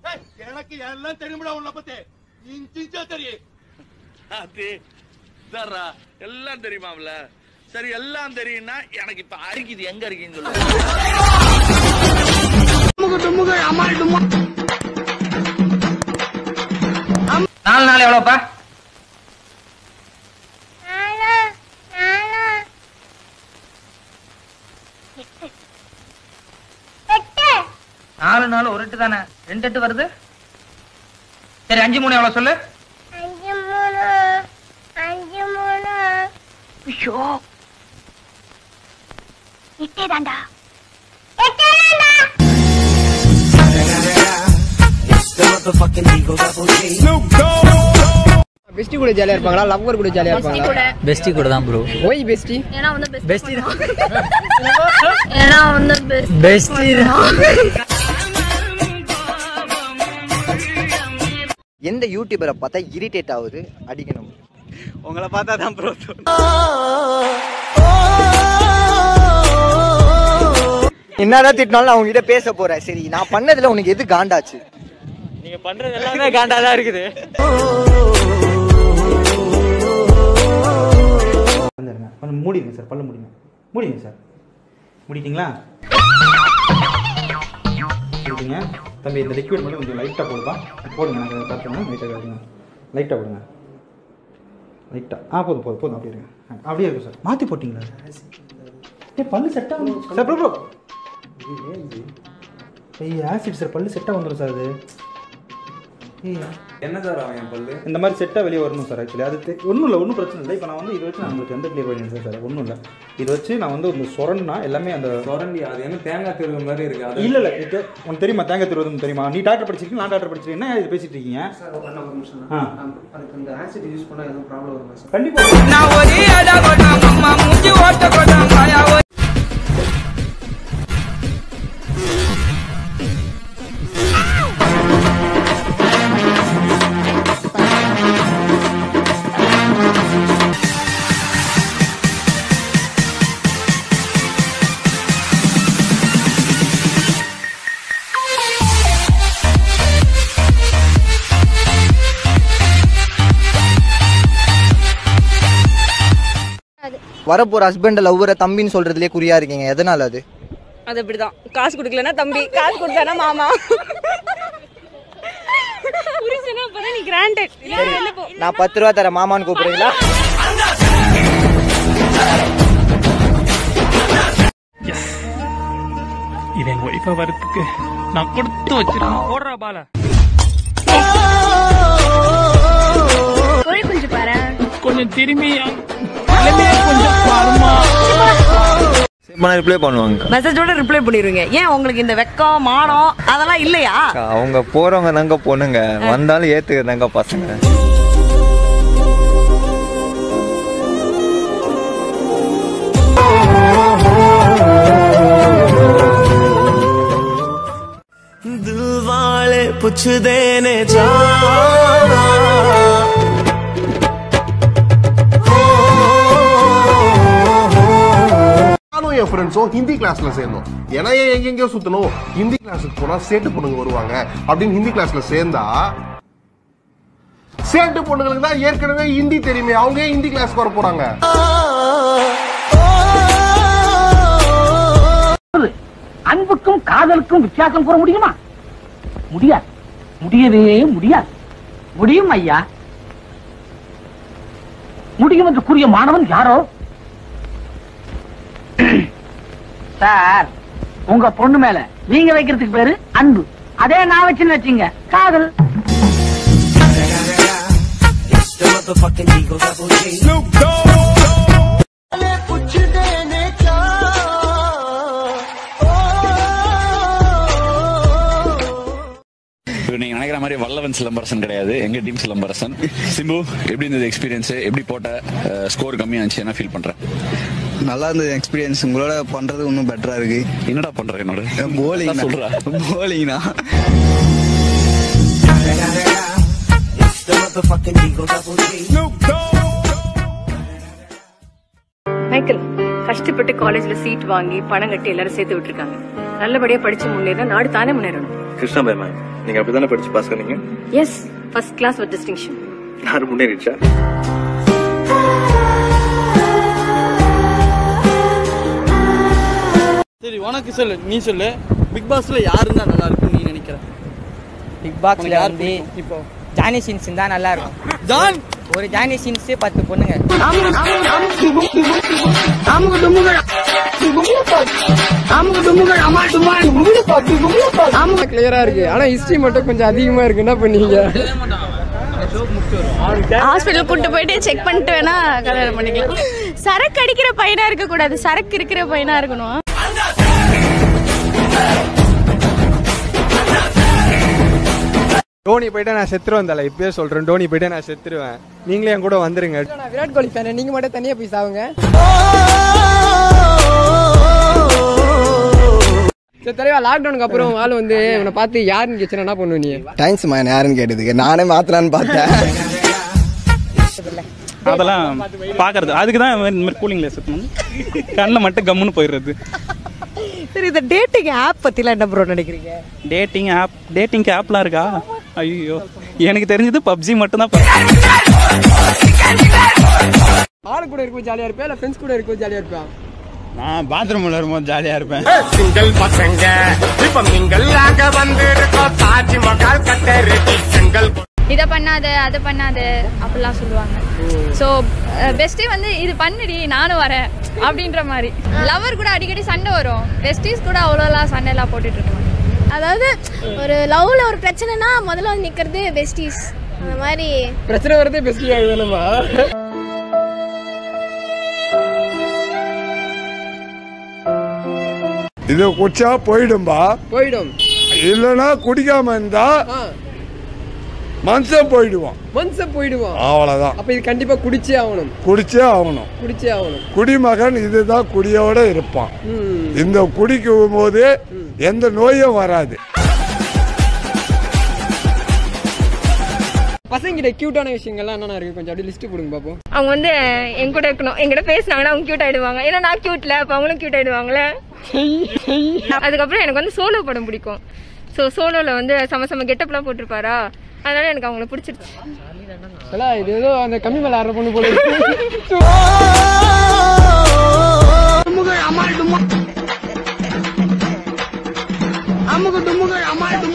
எனக்கு எல்லாம் தெரியுமிடா உன்னை பத்தி இன்ச்சிஞ்சா தெரியும் அது தர்றா எல்லாம் தெரியுமாம்ல சரி எல்லாம் தெரியும்னா எனக்கு இப்ப அரிக்குது எங்க இருக்கீங்கன்னு சொல்லு நாலு நாள் எவ்வளோப்பா நாலு நாள் ஒரு எட்டு தானே ரெண்டு எட்டு வருது சரி அஞ்சு மூணு எவ்வளவு சொல்லு அஞ்சு மூணு அஞ்சு மூணு ஐயோ எட்டே தாண்டா எட்டே தாண்டா பெஸ்டி கூட ஜாலியா இருப்பாங்களா லவ்வர் கூட ஜாலியா இருப்பாங்களா பெஸ்டி கூட தான் ப்ரோ ஓய் பெஸ்டி ஏன்னா வந்து பெஸ்ட் பெஸ்டி தான் ஏன்னா வந்து பெஸ்ட் பெஸ்டி தான் எந்த யூடியூபரை பார்த்தா இரிட்டேட் ஆகுது அடிக்கணும் உங்களை பார்த்தா தான் ப்ரோ என்னதான் திட்டினாலும் நான் உங்ககிட்ட பேச போறேன் சரி நான் பண்ணதுல உனக்கு எது காண்டாச்சு நீங்க பண்றது எல்லாமே காண்டா தான் இருக்குது வந்துருங்க கொஞ்சம் மூடிங்க சார் பல்ல மூடிங்க மூடிங்க சார் முடிட்டீங்களா முடிட்டீங்க தம்பி இந்த லிக்விட் மட்டும் கொஞ்சம் லைட்டாக போடுப்பா போடுங்க நாங்கள் பார்த்துக்கோங்க லைட்டாக காட்டுங்க லைட்டாக போடுங்க லைட்டாக ஆ போதும் போதும் போதும் அப்படியே இருங்க ஆ, அப்படியே இருக்கும் சார் மாற்றி போட்டிங்களா ஏ பல்லு செட்டாக சார் ப்ரோ ப்ரோ ஐய் ஆசிட் சார் பல்லு செட்டாக வந்துடும் சார் அது ஏய் என்ன சார் அவன் என் பல்லு இந்த மாதிரி செட்டாக வெளியே வரணும் சார் ஆக்சுவலி அது தெ- ஒன்றும் இல்லை ஒன்றும் பிரச்சனை இல்லை இப்போ நான் வந்து இது வச்சு நான் உங்களுக்கு எந்த கிளியர் பண்ணிடுறேன் சார் ஒன்றும் இல்லை இது வச்சு நான் வந்து இந்த சொரன்னா எல்லாமே அந்த சொரண்டி அது என்ன தேங்காய் திருவு மாதிரி இருக்கு அது இல்ல இல்ல இது உனக்கு தெரியுமா தேங்காய் திருவதும் தெரியுமா நீ டாக்டர் படிச்சிருக்கீங்க நான் டாக்டர் படிச்சிருக்கேன் என்ன இது பேசிட்டு இருக்கீங்க ஆ. அதுக்கு இந்த ஆசிட் யூஸ் பண்ணா எதுவும் ப்ராப்ளம் வருமா சார் கண்டிப்பா வரப்போற ஹஸ்பண்ட் லவ்வரை தம்பின்னு சொல்றதுலயே குறியா இருக்கீங்க எதனால அது அது அப்படிதான் காசு கொடுக்கலன்னா தம்பி காசு கொடுத்தானா மாமா புரிச்சுனா அப்பதான் நீ கிராண்டட் நான் பத்து ரூபா தரேன் மாமான்னு கூப்பிடுறீங்களா இவன் ஒய்ஃபா வரத்துக்கு நான் கொடுத்து வச்சிருக்கேன் போடுறா பால கோழி குஞ்சு பாரு கொஞ்சம் திரும்பி கொஞ்சம் பாருமா ரிப்ளை பண்ணுவாங்க மெசேஜோட ரிப்ளை பண்ணிடுவீங்க ஏன் உங்களுக்கு இந்த வெக்கம் மானம் அதெல்லாம் இல்லையா அவங்க போறவங்க தாங்க பொண்ணுங்க வந்தாலும் ஏத்துக்கிறதாங்க பசங்க दिलवाले पुछ देने जा நானும் என் ஃப்ரெண்ட்ஸும் ஹிந்தி கிளாஸ்ல சேர்ந்தோம் ஏன்னா ஏன் எங்கெங்கயோ சுத்தணும் ஹிந்தி கிளாஸுக்கு போனா சேட்டு பொண்ணுங்க வருவாங்க அப்படின்னு ஹிந்தி கிளாஸ்ல சேர்ந்தா சேட்டு பொண்ணுங்களுக்கு தான் ஏற்கனவே ஹிந்தி தெரியுமே அவங்க ஏன் ஹிந்தி கிளாஸ்க்கு வர போறாங்க அன்புக்கும் காதலுக்கும் வித்தியாசம் கூற முடியுமா முடியாது முடியவே முடியாது முடியும் ஐயா முடியும் என்று கூறிய மாணவன் யாரோ சார் உங்க பொண்ணு மேல நீங்க வைக்கிறதுக்கு பேரு அன்பு அதே நான் வச்சுன்னு வச்சீங்க காதல் நீங்க நினைக்கிற மாதிரி வல்லவன் சிலம்பரசன் கிடையாது எங்க டீம் சிலம்பரசன் சிம்பு எப்படி இருந்தது எக்ஸ்பீரியன்ஸ் எப்படி போட்ட ஸ்கோர் கம்மியா இருந்துச்சு என்ன ஃபீல் பண்ற நல்லா இருந்தது எக்ஸ்பீரியன்ஸ் உங்களோட பண்றது இன்னும் பெட்டரா இருக்கு என்னடா பண்ற என்னோட போலிங் சொல்றா போலிங்னா மைக்கேல் கஷ்டப்பட்டு காலேஜ்ல சீட் வாங்கி பணம் கட்டி எல்லாரும் சேர்த்து விட்டுருக்காங்க நல்லபடியா படிச்சு முன்னேறினா நாடு தானே முன்னேறணும் கிருஷ்ணபாய் மேம் நீங்க அப்படிதானே படிச்சு பாஸ் பண்ணீங்க yes first class with distinction யாரு முன்னேறிச்சா சரி உனக்கு சொல்லு நீ சொல்லு பிக் பாஸ்ல யாரு இருந்தா நல்லா இருக்கும் நீ நினைக்கிற பிக் பாக்ஸ்ல உனக்கு யார் வந்து பிடிக்கும் இப்போ ஜானி சீன்ஸ் தான் நல்லா இருக்கும் ஜான் ஒரு ஜானி சீன்ஸ் பத்து பொண்ணுங்க கிளியரா இருக்கு ஆனா ஹிஸ்டரி மட்டும் கொஞ்சம் அதிகமா இருக்கு என்ன பண்ணீங்க ஹாஸ்பிட்டல் கூட்டு போயிட்டு செக் பண்ணிட்டு வேணா கல்யாணம் பண்ணிக்கலாம் சரக்கு அடிக்கிற பையனா இருக்க கூடாது சரக்கு இருக்கிற பையனா இருக்கணும் டோனி போயிட்டா நான் செத்துருவேன் தல இப்பயே சொல்றேன் டோனி போயிட்டா நான் செத்துருவேன் நீங்களே என் கூட வந்துருங்க நான் விராட் கோலி ஃபேன் நீங்க மட்டும் தனியா போய் சாவுங்க சரி தலைவா லாக்டவுனுக்கு அப்புறம் ஆள் வந்து இவனை பார்த்து யாருன்னு கேச்சு என்ன பண்ணுவ நீ தேங்க்ஸ் மேன் யாருன்னு கேட்டதுக்கு நானே மாத்தலான்னு பார்த்தேன் அதெல்லாம் பாக்குறது அதுக்கு தான் இந்த மாதிரி கூலிங்ல சுத்தணும் கண்ணில் மட்டும் கம்முன்னு போயிடுறது சரி இந்த டேட்டிங் ஆப் பத்திலாம் என்ன ப்ரோ நினைக்கிறீங்க டேட்டிங் ஆப் டேட்டிங்க்கு ஆப்லாம் இருக்கா ஐயோ எனக்கு தெரிஞ்சது பப்ஜி மட்டும் தான் ஆளு கூட இருக்கும் ஜாலியா இருப்பேன் இல்ல ஃப்ரெண்ட்ஸ் கூட இருக்கும் ஜாலியா இருப்பேன் நான் பாத்ரூம்ல இருக்கும்போது ஜாலியா இருப்பேன் சிங்கிள் பசங்க இப்ப மிங்கல் ஆக வந்திருக்கோம் தாஜ்மஹால் கட்ட ரெடி சிங்கிள் இதை பண்ணாத அதை பண்ணாத அப்படிலாம் சொல்லுவாங்க ஸோ பெஸ்டி வந்து இது பண்ணுடி நானும் வரேன் அப்படின்ற மாதிரி லவர் கூட அடிக்கடி சண்டை வரும் பெஸ்டிஸ் கூட அவ்வளோலாம் சண்டைலாம் போட்டுட்டு இருக்காங்க அதாவது ஒரு லவ்ல ஒரு பிரச்சனைனா முதல்ல வந்து நிக்கிறது பெஸ்டிஸ் அந்த மாதிரி பிரச்சனை வரதே பெஸ்ட் ஆகுதுமா இது குடிச்சா போயிடும்பா போயிடும் இல்லனா குடிக்காம இருந்தா மனுஷன் போயிடுவான் மனுஷன் போயிடுவான் அவ்வளவுதான் அப்ப இது கண்டிப்பா குடிச்சே ஆகணும் குடிச்சே ஆகணும் குடிச்சே ஆகணும் குடிமகன் இதுதான் குடியோட இருப்பான் ம். இந்த குடிக்கும் போது எந்த நோயும் வராது பசங்க கிட்ட கியூட்டான விஷயங்கள்லாம் என்னென்ன இருக்கு கொஞ்சம் அப்படியே லிஸ்ட் போடுங்க பாப்போம் அவங்க வந்து என் கூட இருக்கணும் என்கிட்ட பேசினாங்கன்னா அவங்க கியூட் ஆயிடுவாங்க ஏன்னா நான் கியூட்ல அப்ப அவங்களும் கியூட் ஆயிடுவாங்களே அதுக்கப்புறம் எனக்கு வந்து சோலோ படம் பிடிக்கும் ஸோ சோலோல வந்து சம சம கெட்டப்லாம் போட்டிருப்பாரா அதனால எனக்கு அவங்கள பிடிச்சிருச்சு எல்லாம் இது ஏதோ அந்த கம்மி மேல ஆடுற பொண்ணு போல இருக்கு அமுக டுமுகள் அமால் டுமா